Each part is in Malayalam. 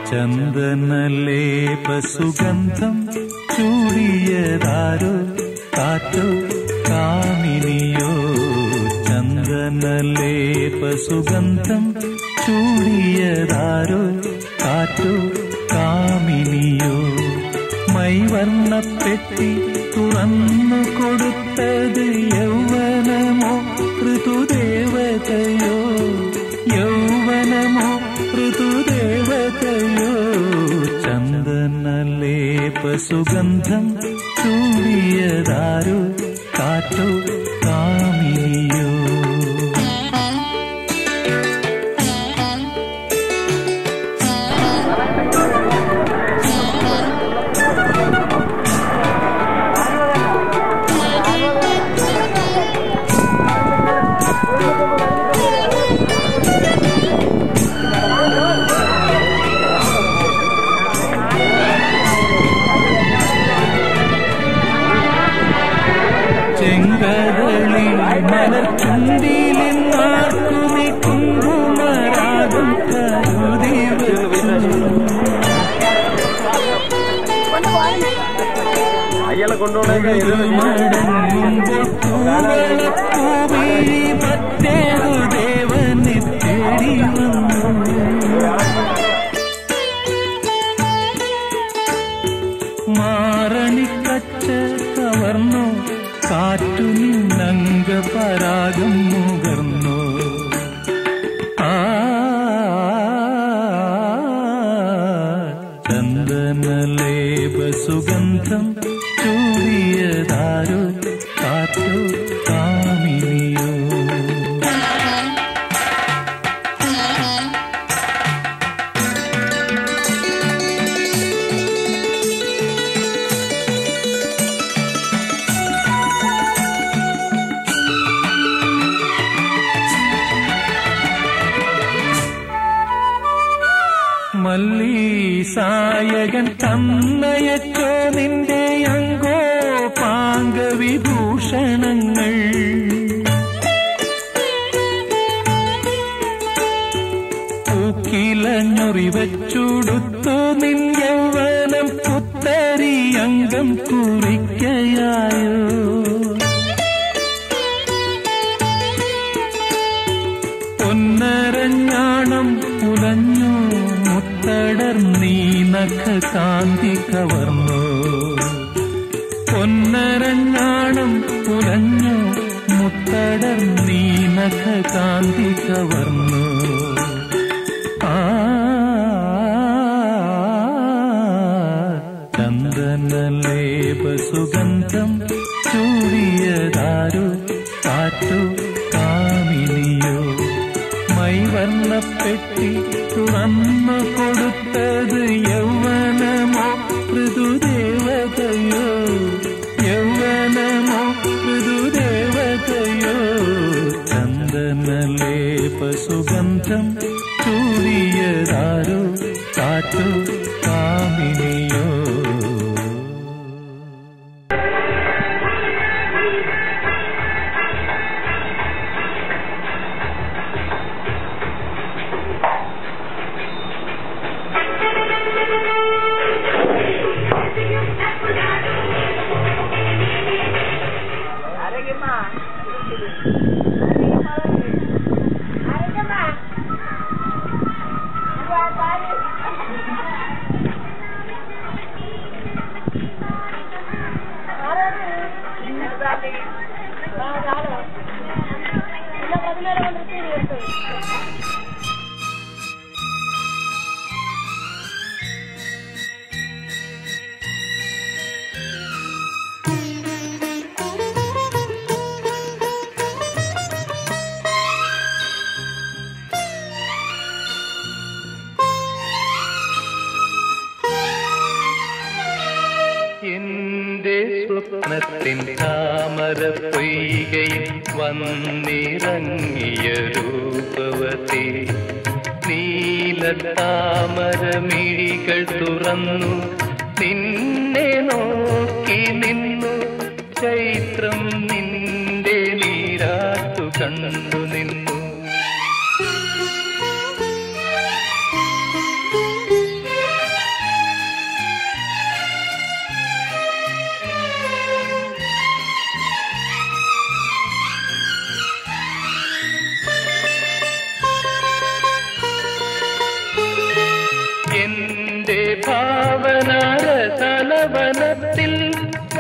ചന്ദനലേപ സുഗന്ധം ചൂടിയതാരോ കാറ്റോ കാമിനിയോ ചന്ദനലേപ സുഗന്ധം ചൂടിയതാരോ കാറ്റോ കാമിനിയോ മൈവർണ്ണപ്പെട്ടി തുറന്നു കൊടുത്തത് യൗവനമോ ഋതുദേവതയോ യൗവനമോ ഋതുദേവതയോ ചന്ദനലേപ സുഗന്ധം ചൂടിയതാരോ കാറ്റോ കാമിനിയോ ചെങ്കതളി മലച്ചുണ്ടിലിന്നാർക്കുമി കുങ്കുമരാഗം കരുതി വെച്ചു അയ്യളെ കൊണ്ടുപോകണേ മടങ്ങുമ്പോൾ പൂവളപ്പൂവിഴി മറ്റേതു ദേവനെ തേടി വന്നു മാറണിക്കച്ച കവർന്നു കാറ്റു നിന്നംഗ പരാഗം മുകർന്നു ആ ചന്ദനലേപ സുഗന്ധം ചൂടിയതാരോ കാറ്റോ കാമിനിയോ മല്ലീസായകൻ തന്നയച്ചോ നിന്റെ അങ്കോ പാങ്കവിഭൂഷണങ്ങൾ പൂക്കിലഞ്ഞൊറിവച്ചുടുത്തു നിൻ യൗവനം പുത്തരി അംഗം കുറിക്കയായോ പൊന്നരഞ്ഞാണം പുലഞ്ഞു മുത്തടർ നീ നഖ കാന്തി കവർന്നു പൊന്നരഞ്ഞാണം പുലഞ്ഞു മുത്തടർ നീ നഖ കാന്തി കവർന്നു ആ ചന്ദനലേപ സുഗന്ധം ചൂടിയതാരോ കാറ്റോ കാമിനിയോ മൈവർണ്ണപ്പെട്ടി തുറന്നു കൊടുത്തത് യൗവനമോ ഋതുദേവതയോ യൗവനമോ ഋതുദേവതയോ ചന്ദനലേപ സുഗന്ധം ചൂടിയതാരോ കാറ്റോ കാമിനിയോ എന്റെ സ്വപ്നത്തിൻ താമര പൊയ്കയിൽ വന്നിറങ്ങിയ രൂപവതി നീല താമര മിഴികൾ തുറന്നു നിന്നെ നോക്കി നിന്നു ചൈത്രം നിന്റെ നീരാട്ടു കണ്ടു നിന്നു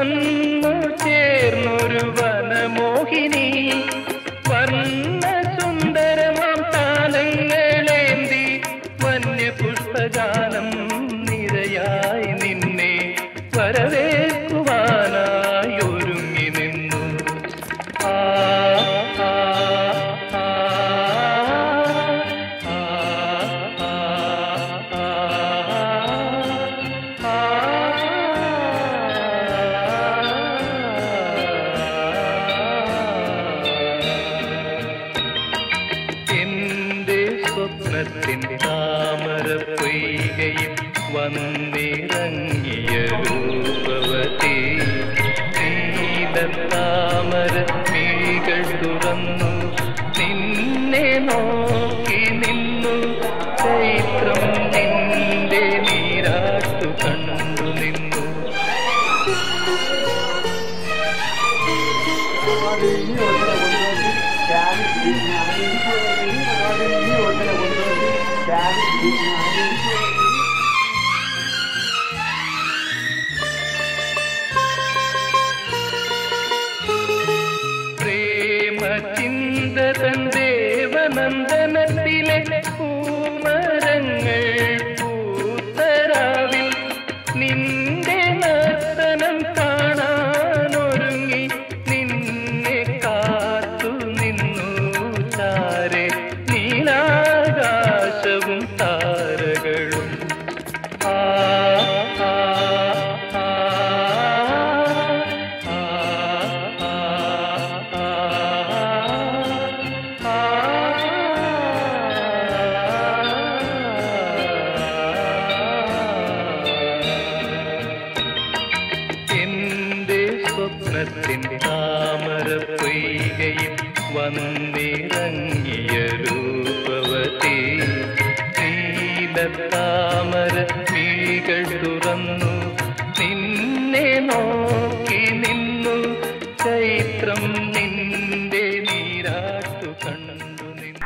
വന്നു ചേർന്നൊരു വനമോഹിനി വർണ്ണ സുന്ദരമാം താലങ്ങളേന്തി വന്യപുഷ്പഗാനം നിരയായി നിന്നെ വരവേൽക്കുവാനായി ഒരുങ്ങി നിന്നു ആ ആ ആ ആ എന്റെ സ്വപ്നത്തിൻ താമര പൊയ്കയിൽ വന്നിറങ്ങിയ രൂപവതി നീല താമര മിഴികൾ തുറന്നു നിന്നെ നോക്കി നിന്നു ചൈത്രം നിന്റെ നീരാട്ടു കണ്ടു നിന്നു പ്രേമ ചിന്തതൻ ദേവനന്ദനത്തിലെ പൂമരങ്ങൾ പൂത്തരാവിൽ നിന്റെ നർത്തനം കാണാനൊരുങ്ങി നിന്നെ കാത്തു നിന്നു ചാരെ നീലാകാശവും താരകളും ആ ആ ആ എന്റെ സ്വപ്നത്തിൻ താമര പൊയ്കയിൽ വന്നിറങ്ങിയ രൂപവതി നീല താമര മിഴികൾ തുറന്നു നിന്നെ നോക്കി നിന്നു ചൈത്രം നിന്റെ നീരാട്ടു കണ്ടു നിന്നു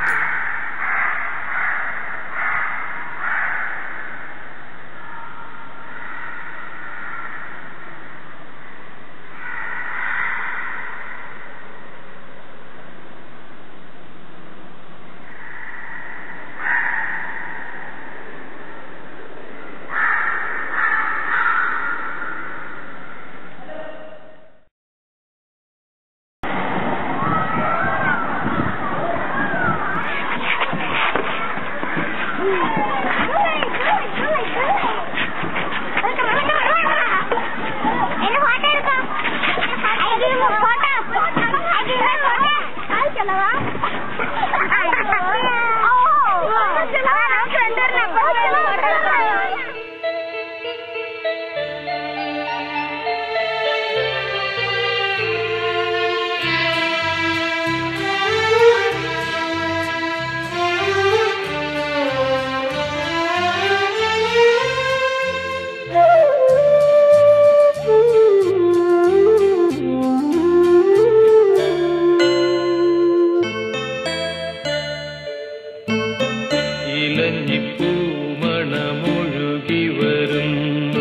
ഇലഞ്ഞിപ്പൂമണമൊഴുകി വരുന്നു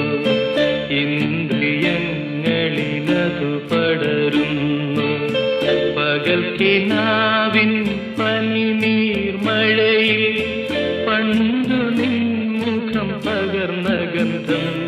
ഇന്ദ്രിയങ്ങളിലതു പടരുന്നു പകൽ കിനാവിൻ പനിനീർമഴയിൽ പണ്ടു നിൻമുഖം പകർന്ന ഗന്ധം